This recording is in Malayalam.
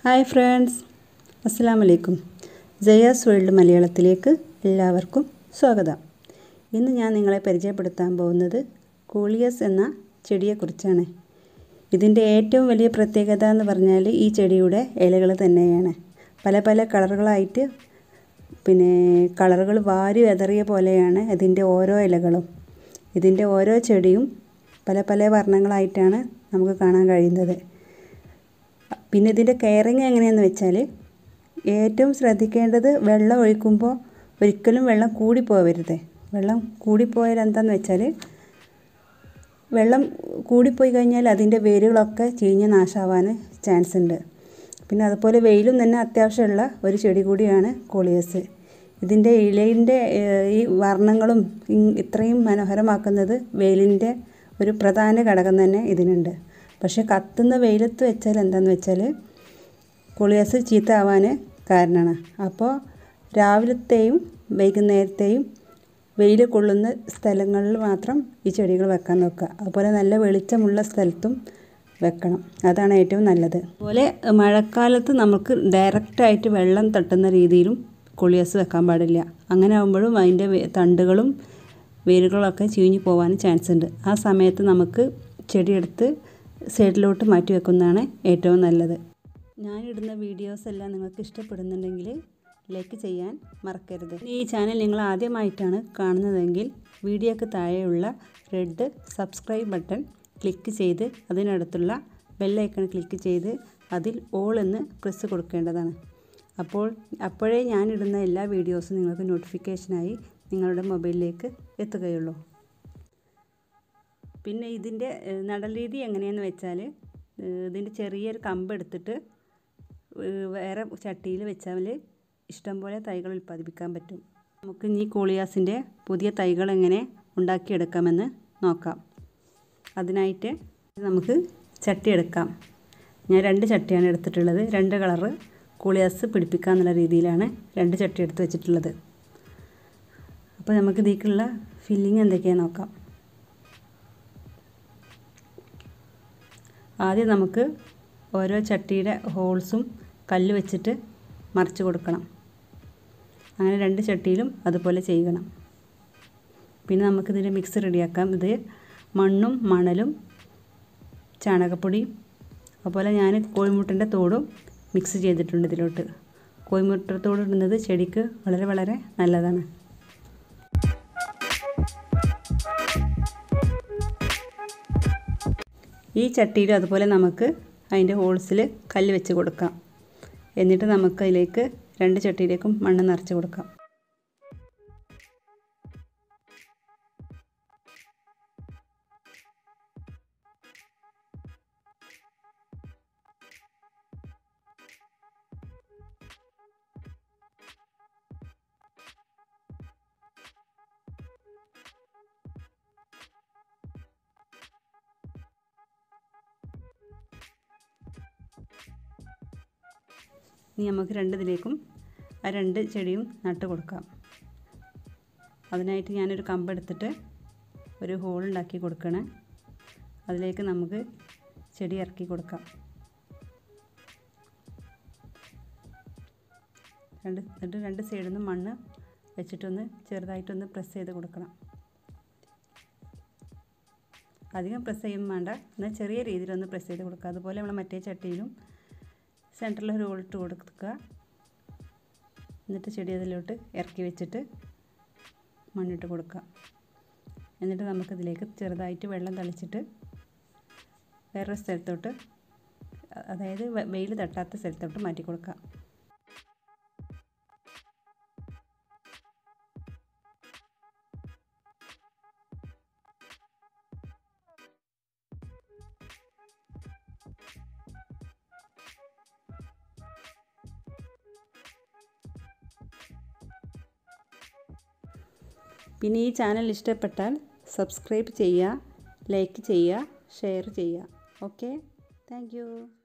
ഹായ് ഫ്രണ്ട്സ് അസ്സാം വലൈക്കും ജയാസ് വേൾഡ് മലയാളത്തിലേക്ക് എല്ലാവർക്കും സ്വാഗതം ഇന്ന് ഞാൻ നിങ്ങളെ പരിചയപ്പെടുത്താൻ പോകുന്നത് കൂളിയസ് എന്ന ചെടിയെക്കുറിച്ചാണ് ഇതിൻ്റെ ഏറ്റവും വലിയ പ്രത്യേകത എന്ന് പറഞ്ഞാൽ ഈ ചെടിയുടെ ഇലകൾ തന്നെയാണ് പല പല കളറുകളായിട്ട് പിന്നെ കളറുകൾ വാരി വെതറിയ പോലെയാണ് ഇതിൻ്റെ ഓരോ ഇലകളും ഇതിൻ്റെ ഓരോ ചെടിയും പല പല വർണ്ണങ്ങളായിട്ടാണ് നമുക്ക് കാണാൻ കഴിയുന്നത് പിന്നെ ഇതിൻ്റെ കെയറിങ് എങ്ങനെയാണെന്ന് വെച്ചാൽ ഏറ്റവും ശ്രദ്ധിക്കേണ്ടത് വെള്ളം ഒഴിക്കുമ്പോൾ ഒരിക്കലും വെള്ളം കൂടിപ്പോവരുത് വെള്ളം കൂടിപ്പോയാൽ എന്താണെന്ന് വെച്ചാൽ വെള്ളം കൂടിപ്പോയി കഴിഞ്ഞാൽ അതിൻ്റെ വേരുകളൊക്കെ ചീഞ്ഞ് നാശാവാൻ ചാൻസ് ഉണ്ട് പിന്നെ അതുപോലെ വെയിലും തന്നെ അത്യാവശ്യമുള്ള ഒരു ചെടി കൂടിയാണ് കോളിയസ് ഇതിൻ്റെ ഇലയിൻ്റെ ഈ വർണ്ണങ്ങളും ഇത്രയും മനോഹരമാക്കുന്നത് വെയിലിൻ്റെ ഒരു പ്രധാന ഘടകം തന്നെ ഇതിനുണ്ട് പക്ഷേ കത്തുന്ന വെയിലത്ത് വെച്ചാൽ എന്താണെന്ന് വെച്ചാൽ കോളിയസ് ചീത്ത ആവാൻ കാരണമാണ് അപ്പോൾ രാവിലത്തെയും വൈകുന്നേരത്തെയും വെയിൽ കൊള്ളുന്ന സ്ഥലങ്ങളിൽ മാത്രം ഈ ചെടികൾ വെക്കാൻ നോക്കുക അതുപോലെ നല്ല വെളിച്ചമുള്ള സ്ഥലത്തും വെക്കണം അതാണ് ഏറ്റവും നല്ലത് അതുപോലെ മഴക്കാലത്ത് നമുക്ക് ഡയറക്റ്റായിട്ട് വെള്ളം തട്ടുന്ന രീതിയിലും കൊളിയസ് വെക്കാൻ പാടില്ല അങ്ങനെ ആകുമ്പോഴും അതിൻ്റെ തണ്ടുകളും വേരുകളൊക്കെ ചീഞ്ഞു പോകാൻ ചാൻസ് ഉണ്ട് ആ സമയത്ത് നമുക്ക് ചെടിയെടുത്ത് സൈഡിലോട്ട് മാറ്റി വെക്കുന്നതാണ് ഏറ്റവും നല്ലത് ഞാനിടുന്ന വീഡിയോസ് എല്ലാം നിങ്ങൾക്ക് ഇഷ്ടപ്പെടുന്നുണ്ടെങ്കിൽ ലൈക്ക് ചെയ്യാൻ മറക്കരുത് ഈ ചാനൽ നിങ്ങൾ ആദ്യമായിട്ടാണ് കാണുന്നതെങ്കിൽ വീഡിയോക്ക് താഴെയുള്ള റെഡ് സബ്സ്ക്രൈബ് ബട്ടൺ ക്ലിക്ക് ചെയ്ത് അതിനടുത്തുള്ള ബെല്ലൈക്കൺ ക്ലിക്ക് ചെയ്ത് അതിൽ ഓൾ എന്ന് പ്രസ് കൊടുക്കേണ്ടതാണ് അപ്പോൾ അപ്പോഴേ ഞാനിടുന്ന എല്ലാ വീഡിയോസും നിങ്ങൾക്ക് നോട്ടിഫിക്കേഷനായി നിങ്ങളുടെ മൊബൈലിലേക്ക് എത്തുകയുള്ളൂ പിന്നെ ഇതിൻ്റെ നടൽ രീതി എങ്ങനെയെന്ന് വെച്ചാൽ ഇതിൻ്റെ ചെറിയൊരു കമ്പ് എടുത്തിട്ട് വേറെ ചട്ടിയിൽ വെച്ചാൽ ഇഷ്ടംപോലെ തൈകൾ ഉൽപ്പാദിപ്പിക്കാൻ പറ്റും നമുക്ക് ഇനി കോളിയാസിൻ്റെ പുതിയ തൈകൾ എങ്ങനെ ഉണ്ടാക്കിയെടുക്കാമെന്ന് നോക്കാം അതിനായിട്ട് നമുക്ക് ചട്ടി എടുക്കാം ഞാൻ രണ്ട് ചട്ടിയാണ് എടുത്തിട്ടുള്ളത് രണ്ട് കളറ് കോളിയാസ് പിടിപ്പിക്കാന്നുള്ള രീതിയിലാണ് രണ്ട് ചട്ടി എടുത്ത് വെച്ചിട്ടുള്ളത് അപ്പോൾ നമുക്ക് ഇതിലേക്കുള്ള ഫില്ലിങ് എന്തൊക്കെയാണെന്ന് നോക്കാം ആദ്യം നമുക്ക് ഓരോ ചട്ടിയുടെ ഹോൾസും കല്ല് വെച്ചിട്ട് മറിച്ച് കൊടുക്കണം അങ്ങനെ രണ്ട് ചട്ടിയിലും അതുപോലെ ചെയ്യണം പിന്നെ നമുക്കിതിൻ്റെ മിക്സ് റെഡിയാക്കാം ഇത് മണ്ണും മണലും ചാണകപ്പൊടിയും അതുപോലെ ഞാൻ കോഴിമുട്ടൻ്റെ തോടും മിക്സ് ചെയ്തിട്ടുണ്ട് ഇതിലോട്ട് കോഴിമുട്ട തോട് ഇടുന്നത് ചെടിക്ക് വളരെ വളരെ നല്ലതാണ് ഈ ചട്ടിയിലും അതുപോലെ നമുക്ക് അതിൻ്റെ ഹോൾസിൽ കല്ല് വെച്ച് കൊടുക്കാം എന്നിട്ട് നമുക്ക് അതിലേക്ക് രണ്ട് ചട്ടിയിലേക്കും മണ്ണ് നിറച്ച് കൊടുക്കാം ഇനി നമുക്ക് രണ്ട് ഇതിലേക്കും ആ രണ്ട് ചെടിയും നട്ട് കൊടുക്കാം അതിനായിട്ട് ഞാനൊരു കമ്പ് എടുത്തിട്ട് ഒരു ഹോൾ ഉണ്ടാക്കി കൊടുക്കണേ അതിലേക്ക് നമുക്ക് ചെടി ഇറക്കി കൊടുക്കാം രണ്ട് എന്നിട്ട് രണ്ട് സൈഡിൽ നിന്ന് മണ്ണ് വെച്ചിട്ടൊന്ന് ചെറുതായിട്ടൊന്ന് പ്രസ് ചെയ്ത് കൊടുക്കണം അധികം പ്രസ് ചെയ്യും വേണ്ട എന്നാൽ ചെറിയ രീതിയിലൊന്ന് പ്രസ് ചെയ്ത് കൊടുക്കുക അതുപോലെ നമ്മൾ മറ്റേ ചട്ടിയിലും സെൻറ്ററിൽ ഒരു ഹോൾ ഇട്ട് കൊടുക്കുക എന്നിട്ട് ചെടി അതിലോട്ട് ഇറക്കി വെച്ചിട്ട് മണ്ണിട്ട് കൊടുക്കുക എന്നിട്ട് നമുക്കിതിലേക്ക് ചെറുതായിട്ട് വെള്ളം തളിച്ചിട്ട് വേറൊരു സ്ഥലത്തോട്ട് അതായത് വെയിൽ തട്ടാത്ത സ്ഥലത്തോട്ട് മാറ്റി കൊടുക്കുക പിന്നെ ഈ ചാനൽ ഇഷ്ടപ്പെട്ടാൽ സബ്സ്ക്രൈബ് ചെയ്യുക ലൈക്ക് ചെയ്യുക ഷെയർ ചെയ്യുക ഓക്കെ താങ്ക്